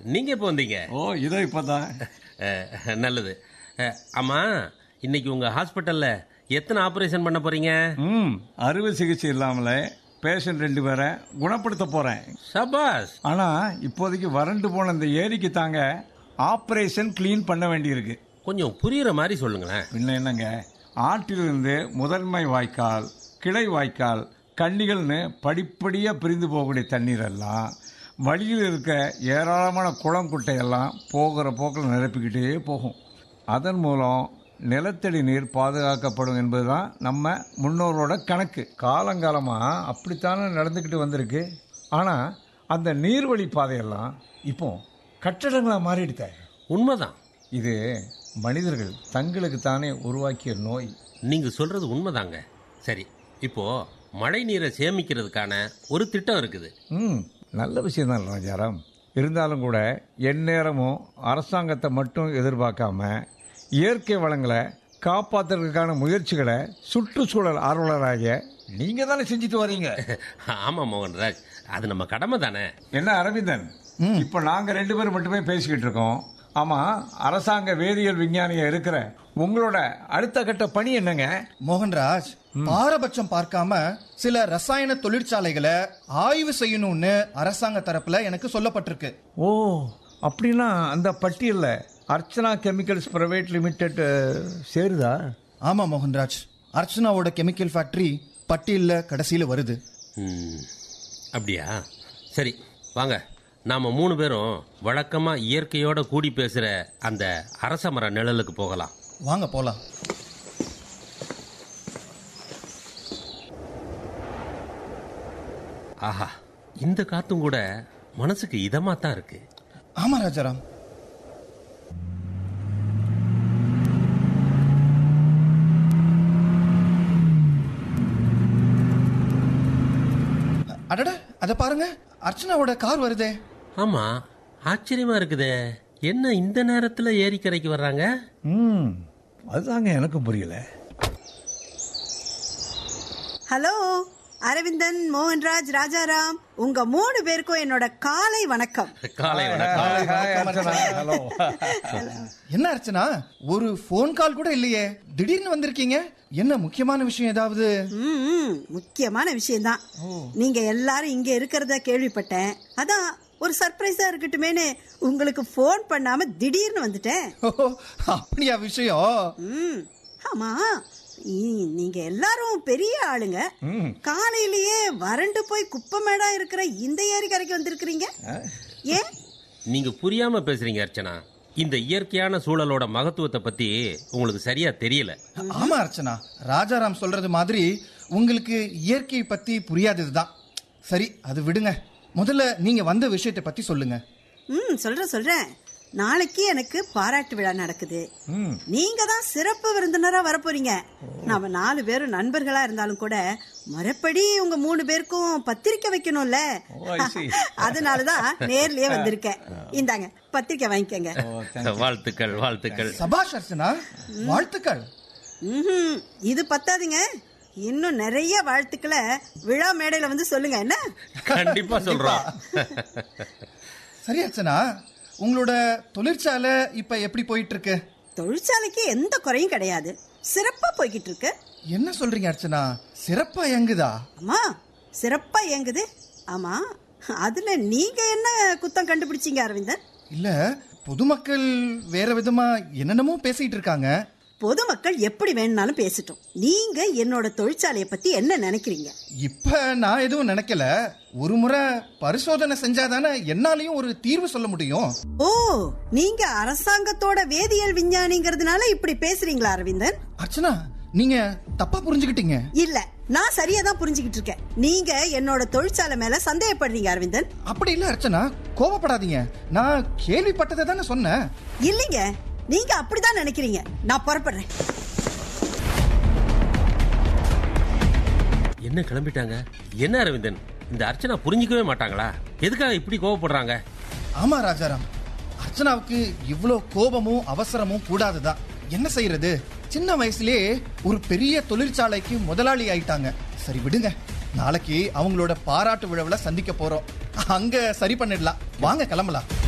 நீங்க எப்போ வந்தீங்க ஓ இதோ இப்பதான் அஹ், நல்லது அஹ், ஆமா இன்னைக்கு உங்க ஹாஸ்பிட்டல்ல எத்தனை ஆபரேஷன் பண்ண போறீங்க ம் அறுவை சிகிச்சை இல்லாமலே பேஷண்ட் ரெண்டு பேரை குணப்படுத்த போறேன் சபாஸ் ஆனா இப்போதைக்கு வறண்டு போன இந்த ஏரிக்கு தாங்க ஆபரேஷன் க்ளீன் பண்ண வேண்டியிருக்கு கொஞ்சம் புரியுற மாதிரி சொல்லுங்களேன் பின்ன என்னங்க ஆற்றிலிருந்து முதன்மை வாய்க்கால் கிளை வாய்க்கால் கண்ணிகள்னு படிப்படியா பிரிந்து போகக்கூடிய தண்ணீர் எல்லாம் வழியில் இருக்க ஏராளமான குளம் குட்டையெல்லாம் போகிற போக்கில் நிரப்பிக்கிட்டே போகும் அதன் மூலம் நிலத்தடி நீர் பாதுகாக்கப்படும் என்பதுதான் நம்ம முன்னோரோட கணக்கு காலங்காலமாக அப்படித்தானே நடந்துக்கிட்டு வந்திருக்கு ஆனால் அந்த நீர்வழி பாதையெல்லாம் இப்போ கட்டடங்களாக மாறிடுத்த உண்மைதான் இது மனிதர்கள் தங்களுக்கு தானே உருவாக்கிய நோய் நீங்க சொல்றது உண்மைதாங்க சரி இப்போ மழை நீரை சேமிக்கிறதுக்கான ஒரு திட்டம் இருக்குது ம் நல்ல விஷயம் தான் ராஜாராம் இருந்தாலும் கூட எந்நேரமும் அரசாங்கத்தை மட்டும் எதிர்பார்க்காம இயற்கை வளங்களை காப்பாற்றுறதுக்கான முயற்சிகளை சுற்றுச்சூழல் ஆர்வலராகிய நீங்க தானே செஞ்சுட்டு வரீங்க ஆமா மோகன்ராஜ் அது நம்ம கடமை தானே என்ன அரவிந்தன் இப்ப நாங்க ரெண்டு பேரும் மட்டுமே பேசிக்கிட்டு இருக்கோம் ஆமா அரசாங்க வேதியியல் விஞ்ஞானியா இருக்கிற உங்களோட அடுத்த கட்ட பணி என்னங்க மோகன்ராஜ் பாரபட்சம் பார்க்காம சில ரசாயன தொழிற்சாலைகளை ஆய்வு செய்யணும்னு அரசாங்க தரப்புல எனக்கு சொல்லப்பட்டிருக்கு ஓ அப்படின்னா அந்த பட்டியல்ல அர்ச்சனா கெமிக்கல்ஸ் பிரைவேட் லிமிடெட் சேருதா ஆமா மோகன்ராஜ் அர்ச்சனாவோட கெமிக்கல் ஃபேக்டரி பட்டியல்ல கடைசியில வருது ம், அப்படியா சரி வாங்க நாம மூணு பேரும் வழக்கமா இயற்கையோட கூடி பேசுற அந்த அரச மர நிழலுக்கு போகலாம் வாங்க போலாம் ஆஹா இந்த காத்தும் கூட மனசுக்கு இதமா தான் இருக்கு ஆமா ராஜாராம் அடட அத பாருங்க அர்ச்சனாவோட கார் வருதே ஆமா ஆச்சரியமா இருக்குதே என்ன இந்த நேரத்துல ஏரிக்கரைக்கு வர்றாங்க ம் அதுதாங்க எனக்கும் புரியல ஹலோ அரவிந்தன் மோகன்ராஜ் ராஜாராம் உங்க மூணு பேருக்கும் என்னோட காலை வணக்கம் காலை வணக்கம் ஹலோ என்ன அர்ச்சனா ஒரு ஃபோன் கால் கூட இல்லையே திடீர்னு வந்திருக்கீங்க என்ன முக்கியமான விஷயம் ஏதாவது ம், ம், முக்கியமான விஷயம்தான் நீங்க எல்லாரும் இங்க இருக்கிறத கேள்விப்பட்டேன் அதான் ஒரு சர்ப்ரைஸா இருக்கட்டுமேனு உங்களுக்கு ஃபோன் பண்ணாம திடீர்னு வந்துட்டேன் ஓ, அப்படியா விஷயம் ம், ஆமா இ- நீங்க எல்லாரும் பெரிய ஆளுங்க காலையிலேயே வறண்டு போய் குப்பமேடா இருக்கிற இந்த ஏரிக்கரைக்கு வந்திருக்கிறீங்க ஏன் நீங்க புரியாம பேசுறீங்க அர்ச்சனா இந்த இயற்கையான சூழலோட மகத்துவத்தை பத்தி உங்களுக்கு சரியா தெரியல ஆமா அர்ச்சனா ராஜாராம் சொல்றது மாதிரி உங்களுக்கு இயற்கை பத்தி புரியாததுதான் சரி அது விடுங்க முதல்ல நீங்க வந்த விஷயத்தை பத்தி சொல்லுங்க ம் சொல்றேன் சொல்றேன் நாளைக்கு எனக்கு பாராட்டு விழா நடக்குது நீங்க தான் சிறப்பு விருந்தினரா வரப்போறீங்க நாம நாலு பேரும் நண்பர்களா இருந்தாலும் கூட முறைப்படி உங்க மூணு பேருக்கும் பத்திரிக்கை வைக்கணும்ல Oh, I see. அதனாலதான் நேர்லயே வந்திருக்கேன் இந்தாங்க பத்திரிக்கை வாங்கிக்கங்க வாழ்த்துக்கள் வாழ்த்துக்கள் சபாஷ் அர்ச்சனா வாழ்த்துக்கள் ம்ஹும். இது பத்தாதுங்க இன்னும் நிறைய வாழ்த்துக்களை விழா மேடையில வந்து சொல்லுங்க என்ன கண்டிப்பா சொல்றோம் சரி அர்ச்சனா உங்களோட தொழிற்சாலை இப்ப எப்படி போயிட்டு இருக்கு தொழிற்சாலைக்கு எந்த குறையும் கிடையாது சிறப்பா போய்கிட்டு இருக்கு என்ன சொல்றீங்க அர்ச்சனா சிறப்பா இயங்குதா அம்மா சிறப்பா இயங்குது ஆமா அதுல நீங்க என்ன குத்தம் கண்டுபிடிச்சீங்க அரவிந்தன் இல்ல பொதுமக்கள் வேற விதமா என்னென்னமோ பேசிட்டு இருக்காங்க பொதுமக்கள் எப்படி வேணும்னாலும் பேசட்டும் நீங்க என்னோட தொழிற்சாலையை பத்தி என்ன நினைக்கிறீங்க இப்ப நான் எதுவும் நினைக்கல ஒரு முறை பரிசோதனை செஞ்சாதானே என்னாலையும் ஒரு தீர்வு சொல்ல முடியும் ஓ நீங்க அரசாங்கத்தோட வேதியியல் விஞ்ஞானிங்கிறதுனால இப்படி பேசுறீங்களா அரவிந்தன் அர்ச்சனா நீங்க தப்பா புரிஞ்சுக்கிட்டீங்க இல்ல நான் சரியா தான் புரிஞ்சுக்கிட்டு இருக்கேன் நீங்க என்னோட தொழிற்சாலை மேல சந்தேகப்படுறீங்க அரவிந்தன் அப்படி இல்ல அர்ச்சனா கோவப்படாதீங்க நான் கேள்விப்பட்டதை தானே சொன்னேன் இல்லைங்க நீங்க அப்படிதான் நினைக்கிறீங்க நான் புறப்படுறேன் என்ன கிளம்பிட்டாங்க என்ன அரவிந்தன் இந்த அர்ச்சனா புரிஞ்சிக்கவே மாட்டாங்களா எதுக்காக இப்படி கோவப்படுறாங்க ஆமா ராஜாராம் அர்ச்சனாவுக்கு இவ்வளோ கோபமும் அவசரமும் கூடாதுதான் என்ன செய்யறது சின்ன வயசுலயே ஒரு பெரிய தொழிற்சாலைக்கு முதலாளி ஆயிட்டாங்க சரி விடுங்க நாளைக்கு அவங்களோட பாராட்டு விழாவில் சந்திக்க போறோம் அங்க சரி பண்ணிடலாம் வாங்க கிளம்பலாம்